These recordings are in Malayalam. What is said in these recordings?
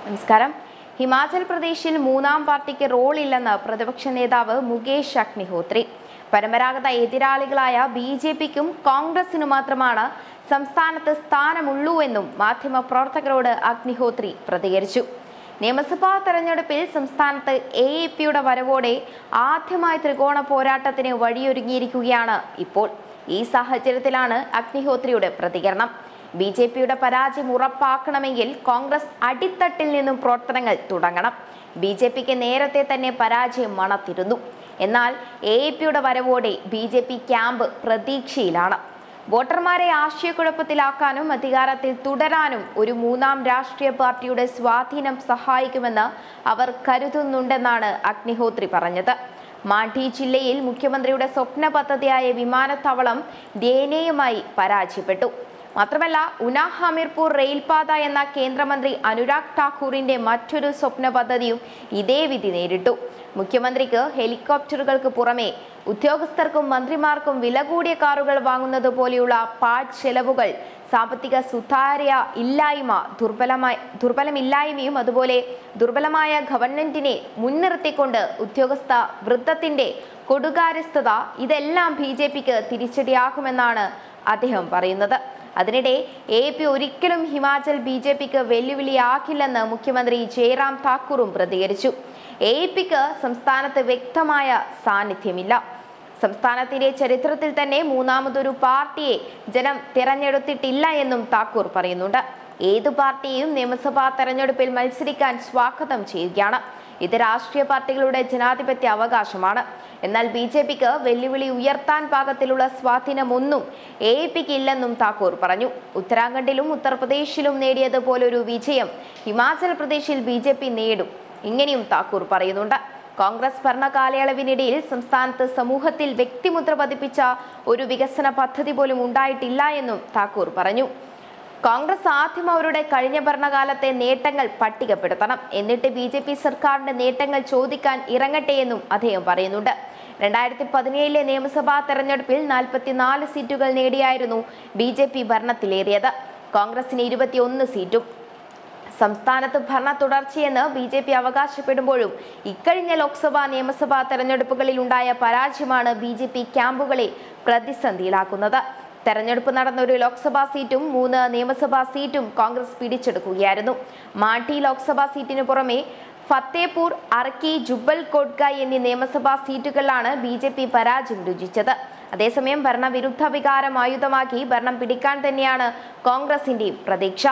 നമസ്കാരം ഹിമാചൽ പ്രദേശിൽ മൂന്നാം പാർട്ടിക്ക് റോൾ ഇല്ലെന്ന് പ്രതിപക്ഷ നേതാവ് മുകേഷ് അഗ്നിഹോത്രി പരമ്പരാഗത എതിരാളികളായ ബി ജെ പിക്കും കോൺഗ്രസിനു മാത്രമാണ് സംസ്ഥാനത്ത് സ്ഥാനമുള്ളൂ എന്നും മാധ്യമപ്രവർത്തകരോട് അഗ്നിഹോത്രി പ്രതികരിച്ചു നിയമസഭാ തെരഞ്ഞെടുപ്പിൽ സംസ്ഥാനത്ത് എ എ പിയുടെ വരവോടെ ആദ്യമായി ത്രികോണ പോരാട്ടത്തിന് വഴിയൊരുങ്ങിയിരിക്കുകയാണ് ഇപ്പോൾ ഈ സാഹചര്യത്തിലാണ് അഗ്നിഹോത്രിയുടെ പ്രതികരണം ബി ജെ പിയുടെ പരാജയം ഉറപ്പാക്കണമെങ്കിൽ കോൺഗ്രസ് അടിത്തട്ടിൽ നിന്നും പ്രവർത്തനങ്ങൾ തുടങ്ങണം ബി ജെ പിക്ക് നേരത്തെ തന്നെ പരാജയം മണത്തിരുന്നു എന്നാൽ എ എ പിയുടെ വരവോടെ ബി ജെ പി ക്യാമ്പ് പ്രതീക്ഷയിലാണ് വോട്ടർമാരെ ആശയക്കുഴപ്പത്തിലാക്കാനും അധികാരത്തിൽ തുടരാനും ഒരു മൂന്നാം രാഷ്ട്രീയ പാർട്ടിയുടെ സ്വാധീനം സഹായിക്കുമെന്ന് അവർ കരുതുന്നുണ്ടെന്നാണ് അഗ്നിഹോത്രി പറഞ്ഞത് മാണ്ഡി ജില്ലയിൽ മുഖ്യമന്ത്രിയുടെ സ്വപ്ന പദ്ധതിയായ വിമാനത്താവളം ദയനീയമായി പരാജയപ്പെട്ടു മാത്രമല്ല ഉന ഹമീർപൂർ റെയിൽപാത എന്ന കേന്ദ്രമന്ത്രി അനുരാഗ് ഠാക്കൂറിന്റെ മറ്റൊരു സ്വപ്ന പദ്ധതിയും ഇതേ വിധി നേരിട്ടു മുഖ്യമന്ത്രിക്ക് ഹെലികോപ്റ്ററുകൾക്ക് പുറമെ ഉദ്യോഗസ്ഥർക്കും മന്ത്രിമാർക്കും വില കൂടിയ കാറുകൾ വാങ്ങുന്നത് പോലെയുള്ള പാഡ് ചെലവുകൾ സാമ്പത്തിക സുതാര്യ ഇല്ലായ്മ ദുർബലമായ ദുർബലമില്ലായ്മയും അതുപോലെ ദുർബലമായ ഗവൺമെന്റിനെ മുൻനിർത്തിക്കൊണ്ട് ഉദ്യോഗസ്ഥ വൃത്തത്തിന്റെ കൊടുകാര്യസ്ഥത ഇതെല്ലാം ബി ജെ പിക്ക് തിരിച്ചടിയാകുമെന്നാണ് അദ്ദേഹം പറയുന്നത് അതിനിടെ എ പി ഒരിക്കലും ഹിമാചൽ ബി ജെ പിക്ക് വെല്ലുവിളിയാക്കില്ലെന്ന് മുഖ്യമന്ത്രി ജയറാം താക്കൂറും പ്രതികരിച്ചു എ പിക്ക് സംസ്ഥാനത്ത് വ്യക്തമായ സാന്നിധ്യമില്ല സംസ്ഥാനത്തിന്റെ ചരിത്രത്തിൽ തന്നെ മൂന്നാമതൊരു പാർട്ടിയെ ജനം തിരഞ്ഞെടുത്തിട്ടില്ല എന്നും താക്കൂർ പറയുന്നുണ്ട് ഏതു പാർട്ടിയെയും നിയമസഭാ തെരഞ്ഞെടുപ്പിൽ മത്സരിക്കാൻ സ്വാഗതം ചെയ്യുകയാണ് ഇത് രാഷ്ട്രീയ പാർട്ടികളുടെ ജനാധിപത്യ അവകാശമാണ് എന്നാൽ ബി ജെ പിക്ക് വെല്ലുവിളി ഉയർത്താൻ പാകത്തിലുള്ള സ്വാധീനമൊന്നും എ പിക്ക് ഇല്ലെന്നും താക്കൂർ പറഞ്ഞു ഉത്തരാഖണ്ഡിലും ഉത്തർപ്രദേശിലും നേടിയതുപോലൊരു വിജയം ഹിമാചൽ പ്രദേശിൽ ബി ജെ പി നേടും ഇങ്ങനെയും താക്കൂർ പറയുന്നുണ്ട് കോൺഗ്രസ് ഭരണ കാലയളവിനിടയിൽ സംസ്ഥാനത്ത് സമൂഹത്തിൽ വ്യക്തിമുദ്ര പതിപ്പിച്ച ഒരു വികസന പദ്ധതി പോലും ഉണ്ടായിട്ടില്ല എന്നും താക്കൂർ പറഞ്ഞു കോൺഗ്രസ് ആദ്യം അവരുടെ കഴിഞ്ഞ ഭരണകാലത്തെ നേട്ടങ്ങൾ പട്ടികപ്പെടുത്തണം എന്നിട്ട് ബി ജെ പി സർക്കാരിന്റെ നേട്ടങ്ങൾ ചോദിക്കാൻ ഇറങ്ങട്ടെ എന്നും അദ്ദേഹം പറയുന്നുണ്ട് രണ്ടായിരത്തി പതിനേഴിലെ നിയമസഭാ തെരഞ്ഞെടുപ്പിൽ നാൽപ്പത്തിനാല് സീറ്റുകൾ നേടിയായിരുന്നു ബി ജെ പി ഭരണത്തിലേറിയത് കോൺഗ്രസിന് ഇരുപത്തിയൊന്ന് സീറ്റും സംസ്ഥാനത്ത് ഭരണ തുടർച്ചയെന്ന് ബി ജെ പി അവകാശപ്പെടുമ്പോഴും ഇക്കഴിഞ്ഞ ലോക്സഭാ നിയമസഭാ തെരഞ്ഞെടുപ്പുകളിൽ ഉണ്ടായ പരാജയമാണ് ബി ജെ പി ക്യാമ്പുകളെ പ്രതിസന്ധിയിലാക്കുന്നത് തെരഞ്ഞെടുപ്പ് നടന്ന ഒരു ലോക്സഭാ സീറ്റും മൂന്ന് നിയമസഭാ സീറ്റും കോൺഗ്രസ് പിടിച്ചെടുക്കുകയായിരുന്നു മാട്ടി ലോക്സഭാ സീറ്റിന് പുറമെ ഫത്തേപൂർ അർക്കി ജുബൽ കോട്ട്കായ് എന്നീ നിയമസഭാ സീറ്റുകളിലാണ് ബി ജെ പി പരാജയം രുചിച്ചത് അതേസമയം ഭരണവിരുദ്ധ വികാരം ആയുധമാക്കി ഭരണം പിടിക്കാൻ തന്നെയാണ് കോൺഗ്രസിന്റെയും പ്രതീക്ഷ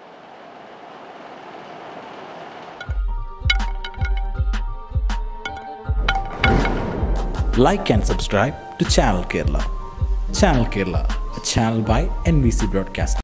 like and subscribe to Channel Kerala. Channel Kerala, a channel by NBC Broadcasting.